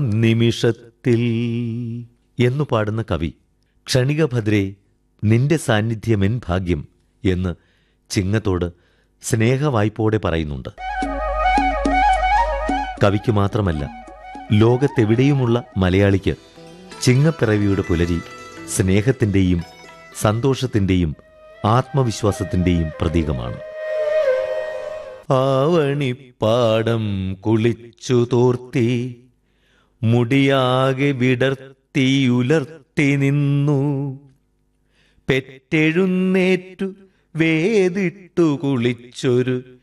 നിമിഷത്തിൽ എന്നു പാടുന്ന കവി ക്ഷണികഭദ്രേ നിന്റെ സാന്നിധ്യമെൻ ഭാഗ്യം എന്ന് ചിങ്ങത്തോട് സ്നേഹവായ്പോടെ പറയുന്നുണ്ട് കവിക്ക് മാത്രമല്ല ലോകത്തെവിടെയുമുള്ള മലയാളിക്ക് ചിങ്ങപ്പിറവിയുടെ പുലരി സ്നേഹത്തിൻ്റെയും സന്തോഷത്തിൻ്റെയും ആത്മവിശ്വാസത്തിൻ്റെയും പ്രതീകമാണ് ആവണിപ്പാടം കുളിച്ചു തോർത്തി മുടിയാകെ വിടർത്തിയുലർത്തി നിന്നു പെറ്റെഴുന്നേറ്റു വേദിട്ടു കുളിച്ചൊരു